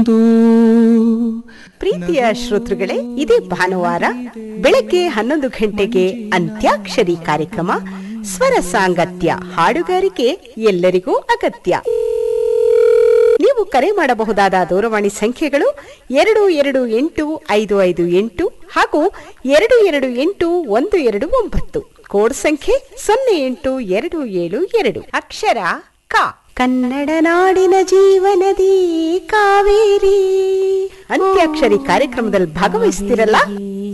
ಎಂದು ಪ್ರೀತಿಯ ಶ್ರೋತೃಗಳೇ ಇದೇ ಭಾನುವಾರ ಬೆಳಗ್ಗೆ ಹನ್ನೊಂದು ಗಂಟೆಗೆ ಅಂತ್ಯಾಕ್ಷರಿ ಕಾರ್ಯಕ್ರಮ ಸ್ವರ ಸಾಂಗತ್ಯ ಹಾಡುಗಾರಿಕೆ ಎಲ್ಲರಿಗೂ ಅಗತ್ಯ ನೀವು ಕರೆ ಮಾಡಬಹುದಾದ ದೂರವಾಣಿ ಸಂಖ್ಯೆಗಳು ಎರಡು ಎರಡು ಎಂಟು ಐದು ಐದು ಎಂಟು ಹಾಗೂ ಎರಡು ಎರಡು ಎಂಟು ಒಂದು ಎರಡು ಒಂಬತ್ತು ಕೋಡ್ ಸಂಖ್ಯೆ ಸೊನ್ನೆ ಎಂಟು ಎರಡು ಏಳು ಎರಡು ಅಕ್ಷರ ಕ ಕನ್ನಡ ನಾಡಿನ ಜೀವನದಿ ಕಾವೇರಿ ಅಂತ್ಯಾಕ್ಷರಿ ಕಾರ್ಯಕ್ರಮದಲ್ಲಿ ಭಾಗವಹಿಸ್ತಿರಲ್ಲ